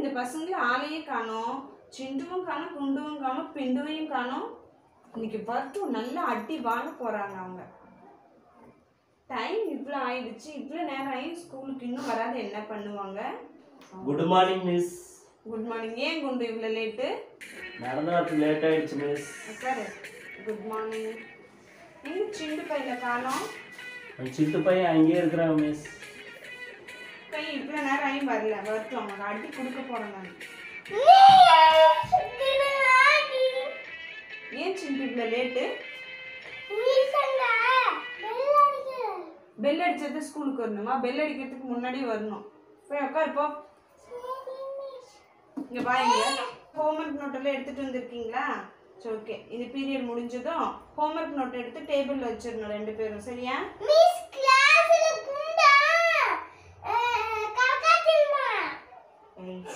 இந்த பசங்களை ஆளையே காணோம் சிண்டுவும் காணோம் குண்டுவும் காணோம் பிண்டுவையும் காணோம் இன்னைக்கு வரட்டும் நல்லா அடி வாங்க போறாங்க அவங்க டைம் இவ்வளோ ஆயிடுச்சு இவ்வளோ நேரம் ஆகி ஸ்கூலுக்கு இன்னும் வராது என்ன பண்ணுவாங்க good morning miss good morning ஏன் குண்டு இவ்வளோ லேட்டு நடந்து வரது லேட் ஆயிடுச்சு மிஸ் உட்காரு குட் மார்னிங் எங்க சிண்டு பையில காணோம் சித்து பையன் அங்கேயே இருக்கிறான் மிஸ் பை இவ்வளோ நேரம் ஆகி வரல வரட்டும் அவங்க அடி கொடுக்க போறேன் நான் ஏன் சிண்டு இவ்வளோ லேட்டு பெல் அடிச்சது ஸ்கூலுக்கு வரணுமா பெல் அடிக்கிறதுக்கு முன்னாடி வரணும் போய் உட்காரு போ இங்க பாருங்க ஹோம்ஒர்க் நோட் எல்லாம் எடுத்துட்டு வந்திருக்கீங்களா சரி ஓகே இந்த பீரியட் முடிஞ்சதும் ஹோம்ஒர்க் நோட் எடுத்து டேபிள்ல வச்சிடணும் ரெண்டு பேரும் சரியா ஏய்,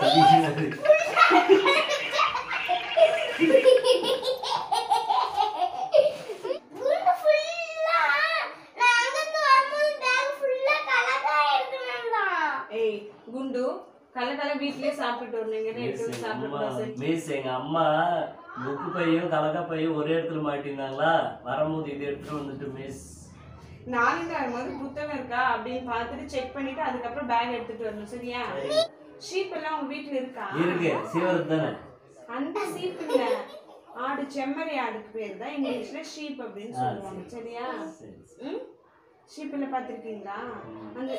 ஏய் குண்டு கல கல வீட்லயே சாப்பிட்டு வரணும் இங்க மிஸ் எடுத்து எங்க அம்மா சாப்பிடக்கூடாது மிஸ் எங்க அம்மா புக்கு பையும் கலக்கா பையும் ஒரே இடத்துல மாட்டிருந்தாங்களா வரும்போது இது எடுத்துட்டு வந்துட்டு மிஸ் நாளைக்கு வரும்போது புத்தகம் இருக்கா அப்படின்னு பார்த்துட்டு செக் பண்ணிட்டு அதுக்கப்புறம் பேக் எடுத்துட்டு வரணும் சரியா ஷீப் எல்லாம் உங்க வீட்ல இருக்கா இருக்கு சிவரத் தானே அந்த சீப் இல்ல ஆடு செம்மறி ஆடுக்கு பேர் தான் இங்கிலீஷ்ல ஷீப் அப்படின்னு சொல்லுவாங்க சரியா சரி சரி. ம் ஷீப்ல பாத்திருக்கீங்களா அந்த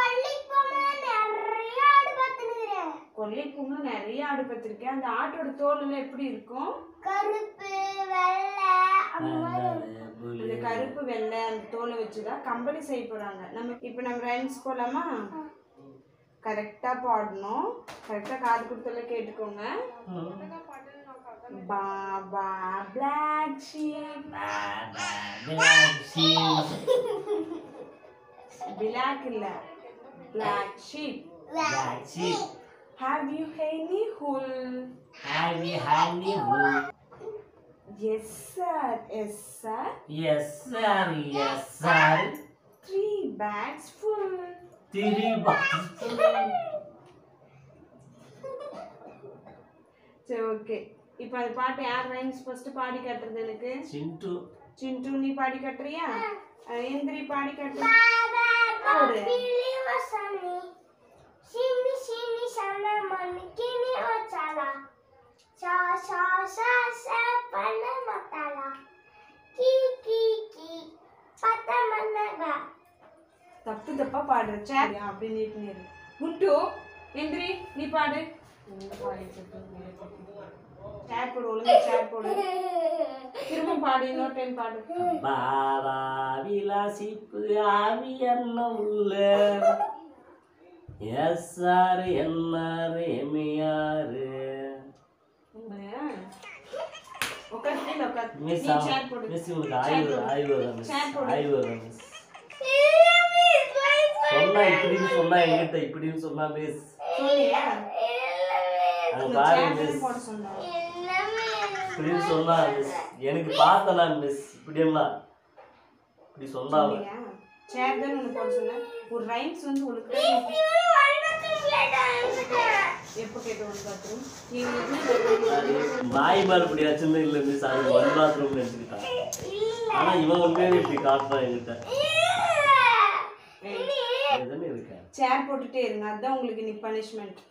கொல்லைக்கும்ல நிறைய ஆடு பார்த்திருக்கேன் அந்த ஆட்டோட தோல் எல்லாம் எப்படி இருக்கும் கருப்பு வெள்ளை அந்த மாதிரி அந்த கருப்பு வெள்ளை அந்த தோலை வச்சுதான் கம்பளி செய்ய போறாங்க நம்ம இப்போ நம்ம ரைம்ஸ் போலாமா கரெக்டா பாடணும் கரெக்டா காது கொடுத்தெல்லாம் கேட்டுக்கோங்க பாபா பிளாக் ஷீப் பிளாக் இல்ல black sheep have you any wool Happy honey wool. Yes sir yes sir Yes, sir. Yes, sir. Three bags full Three bucks. சரி ஓகே இப்போ அந்த பாட்டு யார் ரைம்ஸ் ஃபர்ஸ்ட் பாடி காட்டுறது எனக்கு Chintu. சிண்டு நீ பாடி காட்டுறியா அஹ் எந்திரி பாடி காட்டு பாபா போடு. பிலி வசனி சினி சினி சன மணிக்கினி வச்சாலா சா சா சா சா பண்ண மத்தாலா கி கி கி பத்த மன்னகா தப்பு தப்பா பாடுற சேர் அப்படி நீட்டு நேரு குண்டு எந்திரி நீ பாடு சேர் போடு ஒழுங்கா சேர் போடு திரும்ப பாடு இன்னொரு டைம் பாடு பாபா விலாசிப்பு ஆவி என்ன உள்ள எஸ் சார் என்னாரு எம்மையாரு உட்காந்து கீழே உட்காந்து நீ மிஸ் சேர் போடு மிஸ் உங்களுக்கு ஆய்வு ஆய்வு வரும் மிஸ் Chair போடு. ஆய்வு வரும் மிஸ் சொன்னா இப்படின்னு சொன்னா எங்கிட்ட இப்படின்னு சொன்னா மிஸ் சொன்னியா அங்க இந்த பாரு சேர் மிஸ் போட சொன்னோம் இப்படின்னு சொன்னா மிஸ் எனக்கு பார்த்தனா மிஸ் இப்படியெல்லாம் இப்படி சொன்னா அவ. சொன்னியா சேர் தான் உனக்கு போட சொன்னேன் ஒரு ரைம்ஸ் வந்து உனக்கு எப்போ கேட்டு ஒன்று பாத்ரூம் நீ அது நாய் மேல இப்படி வச்சிருந்தே இல்ல மிஸ் அது ஒன் பாத்ரூம் நினைச்சுக்கிட்டான் ஆனா இவன் உண்மையாவே இப்படி காட்டுறான் என்கிட்ட எதுன்னு இருக்கேன் சேர் போட்டுட்டே இருங்க அதுதான் உங்களுக்கு இன்னைக்கு பனிஷ்மெண்ட்